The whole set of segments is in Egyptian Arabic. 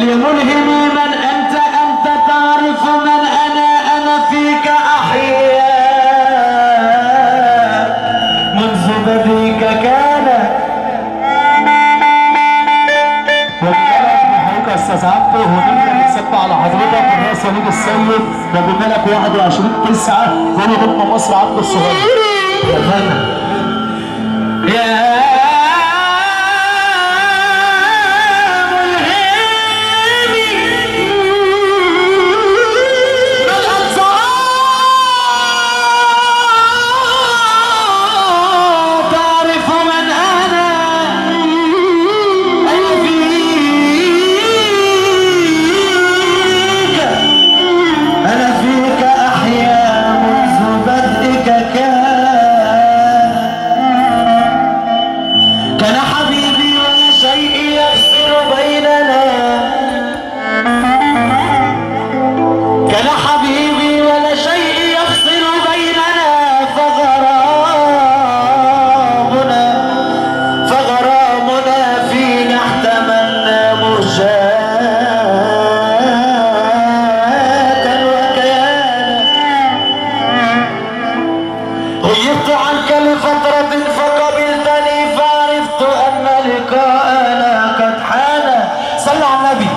يا ملهمي من أنت أنت تعرف من أنا أنا فيك أحيا منذ بديك كان حضرتك يا استاذ عبده ونبدا نتسبع على حضرتك الرئيس وليد السيد نبي ملك 21 9 وني ضمن مصر عبد الصغير يا فندم يا تعرف من أنا أنا فيك أنا فيك أحيا منذ بدئك كان كان حبيبي ولا شيء يفصل بيننا كان حبيبي ولا شيء يفصل بيننا فغرامنا فغرامنا فينا احتملنا مرجاة وكيانا غيبت عنك لفترة فقبلتني فعرفت أن لقاءنا قد حان صلى على النبي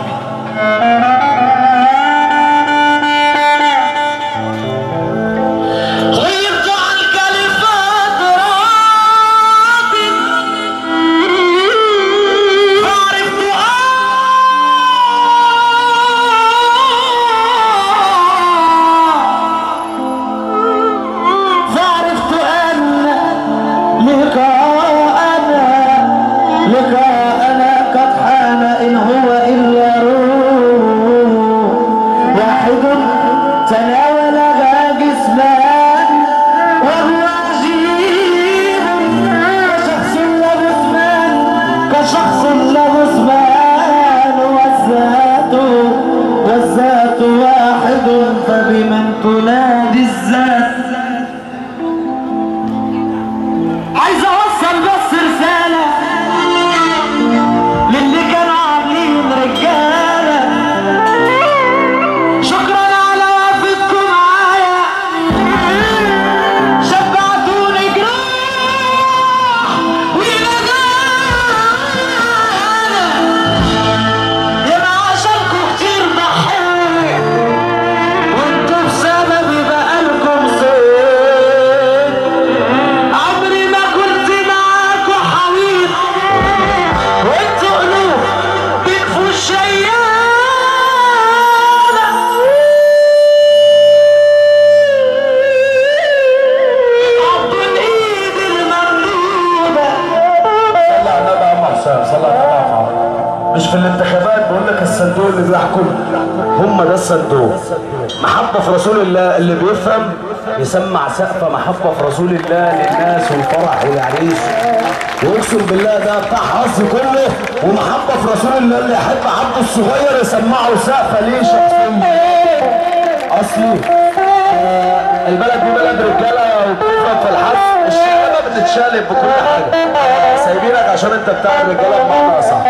غيبت عنك لفترة فعرفت أن فعرفت أن لقاءنا لقاءنا قد حان إن هو إلا روح واحد تناول جسمان وهو عجيب كشخص له اسمان كشخص له اسمان والذات والذات واحد فبمن تنادي الذات عايز اوصل بس رسالة للي كانوا عاملين رجالة شكرا على وقفتكم معايا شبعتوني جراح ونجاة يا عشانكم كتير ضحيت وانتوا بسببي بقالكم زين عمري ما كنت معاكوا حبيب وانتوا قلوب بيكفوا الشيالة عضوا الايد المملوبة صلى على النبي يا عم حسام صلى على النبي يا عم مش في الانتخابات بقول لك الصندوق اللي بيحكم هم ده الصندوق محبه في رسول الله اللي بيفهم يسمع سقفه محبه في رسول الله للناس والفرح والعريس واقسم بالله ده بتاع حظ كله ومحبه في رسول الله اللي يحب عبده الصغير يسمعه سقفه ليه شخصيه اصلي آه، البلد دي بلد رجاله وبتفهم في الحظ الشباب بتتشالب بكل حاجه سايبينك عشان انت بتاع الرجاله بمعنى اصح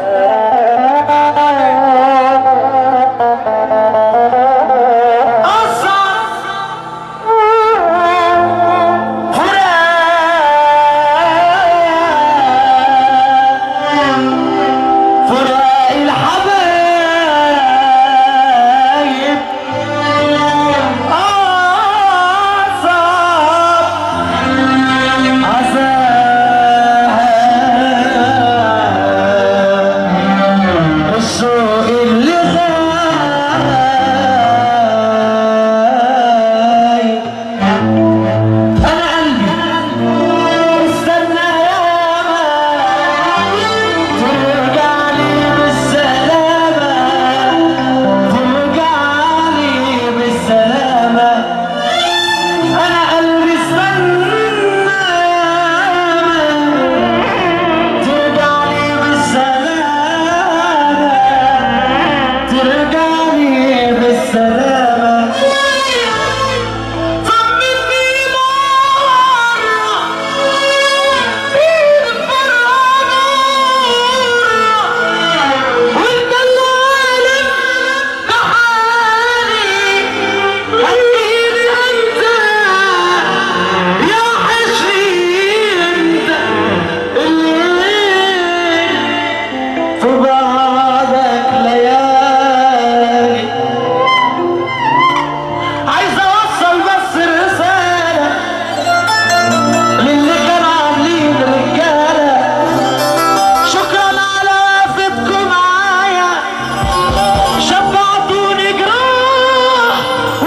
فراق الحبايب أصعب عذاب السوق اللي غايب أنا قلبي استنى ياما ترجع لي في بعضك ليالي عايز اوصل بس رسالة للي كانوا عاملين رجالة شكرا على وقفتكم معايا شبعتوني جراح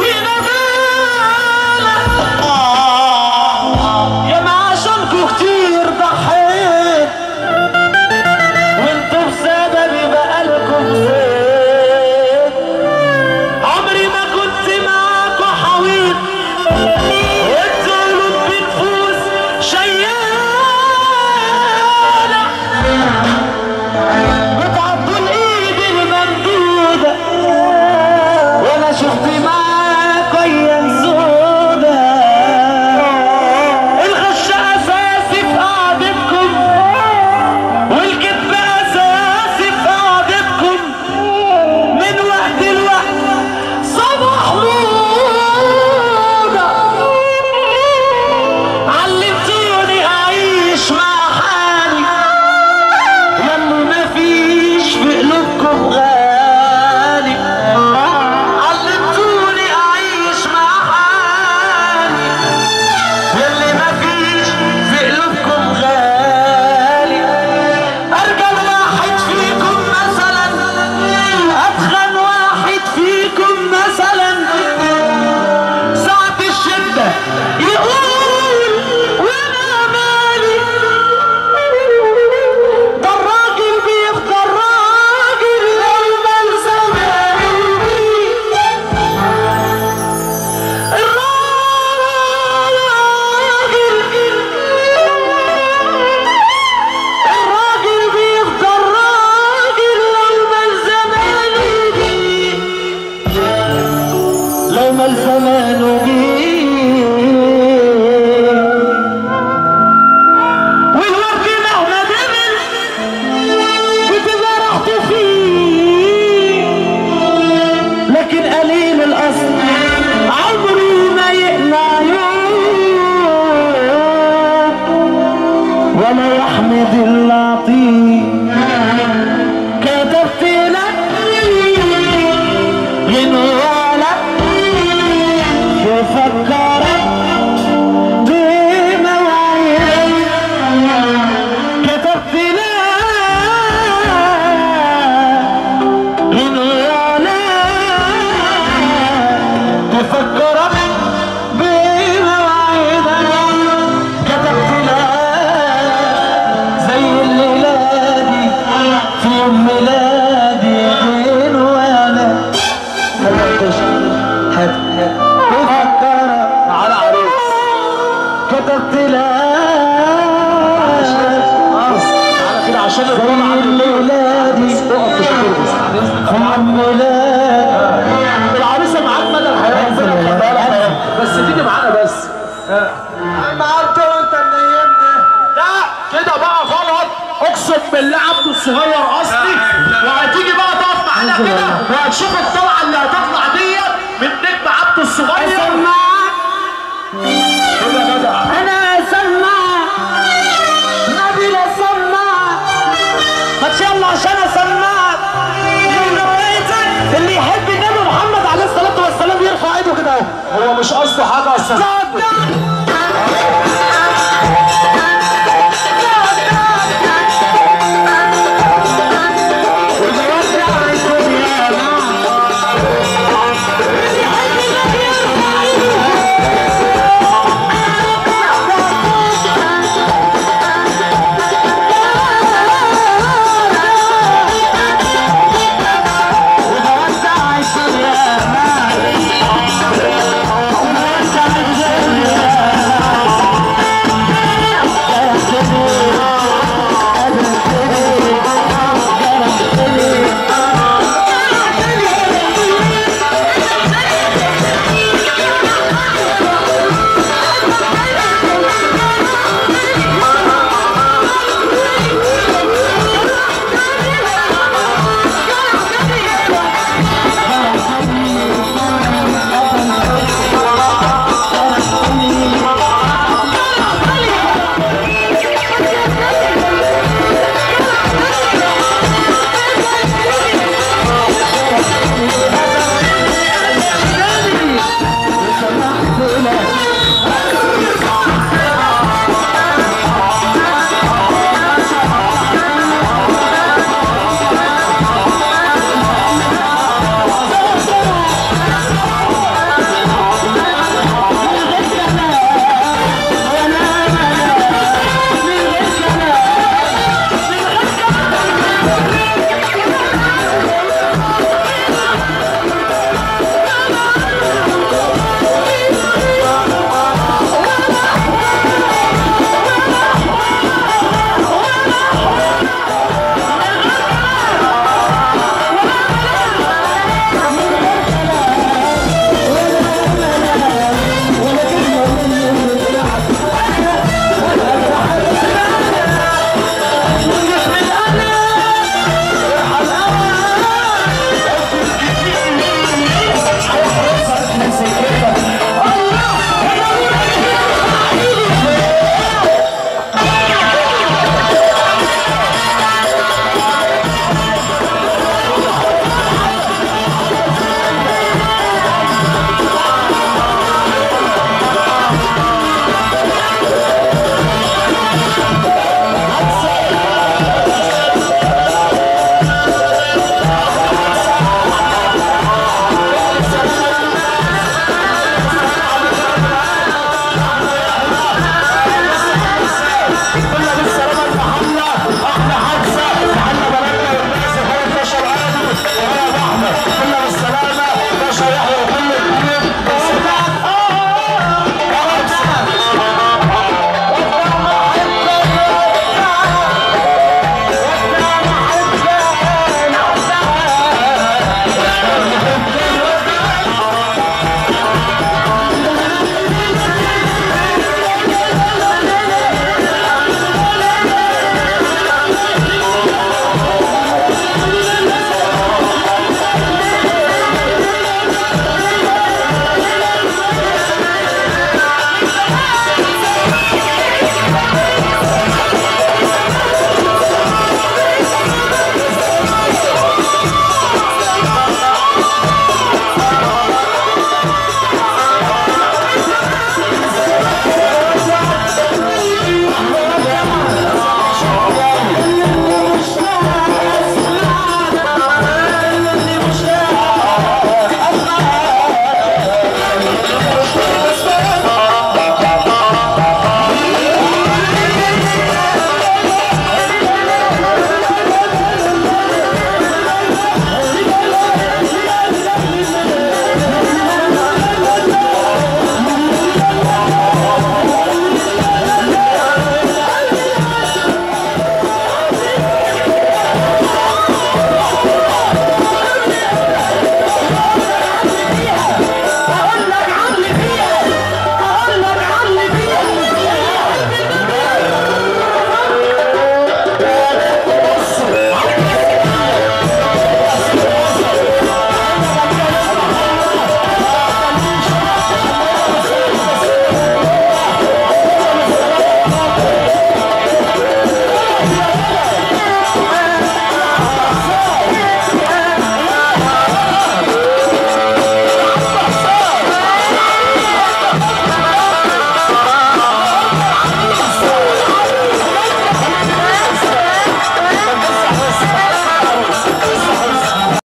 ونبالة يا ما عشانكوا كتير ضحيت وانتوا بسببي بقالكم زيت عمري ما كنت معاكوا حويط والذنوب بنفوس شيالة بتعضوا الايد الممدودة وانا شفت معاكوا ايام سودا الغش اساسي في قعدتكم والكذب اساسي في قعدتكم من وقت لوقت صباح موضة علمتوني اعيش مع حالي لما مفيش في قلوبكم غالي علمتوني اعيش مع حالي يلي مفيش في قلوبكم غالي ارجل واحد فيكم مثلا اتخن واحد فيكم مثلا ساعة الشدة يقول وانا مالي ده الراجل بيفضل راجل لما الراجل بيفضل راجل لما الزمان يجي لما الزمان يجي والورد مهما دبل بتبقى راحته فيه لكن قليل الاصل عمره ما يقلع يوم ولا يحمد اللطيف كتبت لك غنوالك يفكرك بمواعيدك كتبت لك غنوالك تفكرك بمواعيدك كتبت لك زي الليلة دي في يوم ميلادي غير وانا هات تفكرك على عريس كتبت لك على كده عشان زي الكون على الليلة دي اقف مش هترقص في يوم ميلادي العروسه معاك مدى الحياه ربنا يخليها لك يا رب. بس تيجي معانا بس ما عرفت وانت منيمني لا كده بقى غلط اقسم بالله عبده الصغير اصلي وهتيجي بقى تقف معانا كده وهتشوف الطلعه اللي هتطلع ديت من نجم عبده الصغير اسمعك كده يا جدع انا اسمعك نبيل اسمعك ما يلا عشان اسمعك من روايتك اللي يحب النبي محمد عليه الصلاه والسلام يرفع ايده كده اهو هو مش قصده حاجه اصلا صدق